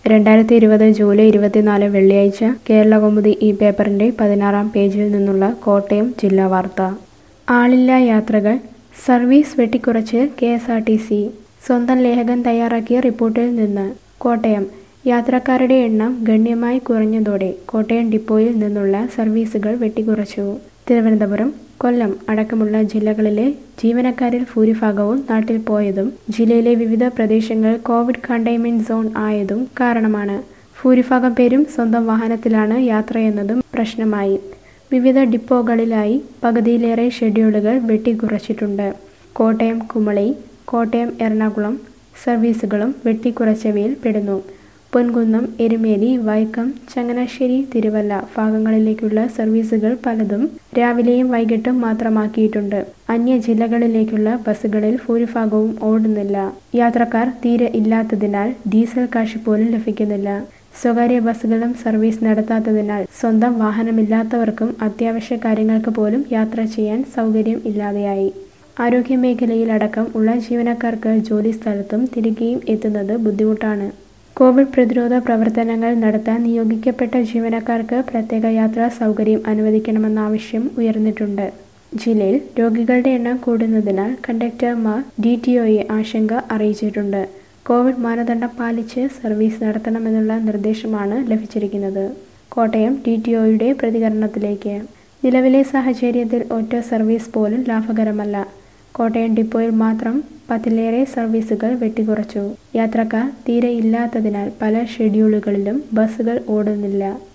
രണ്ടായിരത്തി ഇരുപത് ജൂലൈ ഇരുപത്തിനാല് വെള്ളിയാഴ്ച കേരളകൗമുദി ഈ പേപ്പറിന്റെ പതിനാറാം പേജിൽ നിന്നുള്ള കോട്ടയം ജില്ലാ വാർത്ത ആളില്ലാ യാത്രകൾ സർവീസ് വെട്ടിക്കുറച്ച് K S R T C സ്വന്തം ലേഖകൻ തയ്യാറാക്കിയ റിപ്പോർട്ടിൽ നിന്ന് കോട്ടയം യാത്രക്കാരുടെ എണ്ണം ഗണ്യമായി കുറഞ്ഞതോടെ കോട്ടയം ഡിപ്പോയിൽ നിന്നുള്ള സർവീസുകൾ വെട്ടിക്കുറച്ചു തിരുവനന്തപുരം കൊല്ലം അടക്കമുള്ള ജില്ലകളിലെ ജീവനക്കാരിൽ ഭൂരിഭാഗവും നാട്ടിൽ പോയതും ജില്ലയിലെ വിവിധ പ്രദേശങ്ങൾ കോവിഡ് കണ്ടെയ്ൻമെന്റ് സോൺ ആയതും കാരണമാണ് ഭൂരിഭാഗം പേരും സ്വന്തം വാഹനത്തിലാണ് യാത്രയെന്നതും പ്രശ്നമായി വിവിധ ഡിപ്പോകളിലായി പകുതിയിലേറെ ഷെഡ്യൂളുകൾ വെട്ടിക്കുറച്ചിട്ടുണ്ട് കോട്ടയം കുമളി കോട്ടയം എറണാകുളം സർവീസുകളും വെട്ടിക്കുറച്ചവയിൽ പെടുന്നു പൊൻകുന്നം എരുമേലി വൈക്കം ചങ്ങനാശ്ശേരി തിരുവല്ല ഭാഗങ്ങളിലേക്കുള്ള സർവീസുകൾ പലതും രാവിലെയും വൈകിട്ടും മാത്രമാക്കിയിട്ടുണ്ട് അന്യ ജില്ലകളിലേക്കുള്ള ബസ്സുകളിൽ ഭൂരിഭാഗവും ഓടുന്നില്ല യാത്രക്കാർ തീരെ ഇല്ലാത്തതിനാൽ ഡീസൽ കാശ് പോലും ലഭിക്കുന്നില്ല സ്വകാര്യ ബസ്സുകളും സർവീസ് നടത്താത്തതിനാൽ സ്വന്തം വാഹനമില്ലാത്തവർക്കും അത്യാവശ്യ കാര്യങ്ങൾക്ക് പോലും യാത്ര ചെയ്യാൻ സൗകര്യം ഇല്ലാതെയായി ആരോഗ്യമേഖലയിലടക്കം ഉള്ള ജീവനക്കാർക്ക് ജോലി സ്ഥലത്തും തിരികെയും എത്തുന്നത് ബുദ്ധിമുട്ടാണ് കോവിഡ് പ്രതിരോധ പ്രവർത്തനങ്ങൾ നടത്താൻ നിയോഗിക്കപ്പെട്ട ജീവനക്കാർക്ക് പ്രത്യേക യാത്രാ സൗകര്യം അനുവദിക്കണമെന്ന ആവശ്യം ഉയർന്നിട്ടുണ്ട് ജില്ലയിൽ രോഗികളുടെ എണ്ണം കൂടുന്നതിനാൽ കണ്ടക്ടർമാർ ഡി ടി ഒയെ ആശങ്ക അറിയിച്ചിട്ടുണ്ട് കോവിഡ് മാനദണ്ഡം പാലിച്ച് സർവീസ് നടത്തണമെന്നുള്ള നിർദ്ദേശമാണ് ലഭിച്ചിരിക്കുന്നത് കോട്ടയം ഡി ടി ഒയുടെ പ്രതികരണത്തിലേക്ക് നിലവിലെ സാഹചര്യത്തിൽ ഒറ്റ സർവീസ് പോലും ലാഭകരമല്ല കോട്ടയം ഡിപ്പോയിൽ മാത്രം പത്തിലേറെ സർവീസുകൾ വെട്ടിക്കുറച്ചു യാത്രക്കാർ തീരെ ഇല്ലാത്തതിനാൽ പല ഷെഡ്യൂളുകളിലും ബസ്സുകൾ ഓടുന്നില്ല